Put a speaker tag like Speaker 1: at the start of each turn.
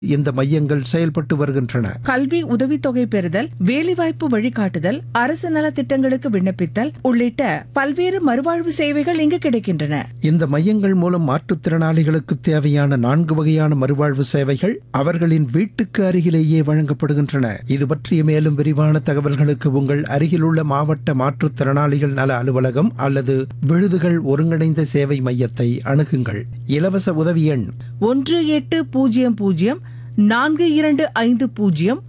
Speaker 1: இந்த மையங்கள் செயல்பட்டு வருகின்றன
Speaker 2: கல்வி உதவித்தொகை பெறுதல் வேலைவாய்ப்பு வழிகாட்டுதல் அரசு நலத்திட்டங்களுக்கு விண்ணப்பித்தல் உள்ளிட்ட பல்வேறு மறுவாழ்வு சேவைகள் இங்கு கிடைக்கின்றன
Speaker 1: இந்த மையங்கள் மூலம் மாற்றுத்திறனாளிகளுக்கு தேவையான நான்கு வகையான மறுவாழ்வு சேவைகள் அவர்களின் வீட்டுக்கு அருகிலேயே வழங்கப்படுகின்றன இது பற்றிய மேலும் விரிவான தகவல்களுக்கு உங்கள் அருகிலுள்ள மாவட்ட மாற்றுத்திறனாளிகள் நல அலுவலகம் அல்லது விழுதுகள் ஒருங்கிணைந்த சேவை மையத்தை அணுகுங்கள் இலவச உதவி எண்
Speaker 2: ஒன்று எட்டு பூஜ்ஜியம் பூஜ்ஜியம் நான்கு இரண்டு ஐந்து பூஜ்ஜியம்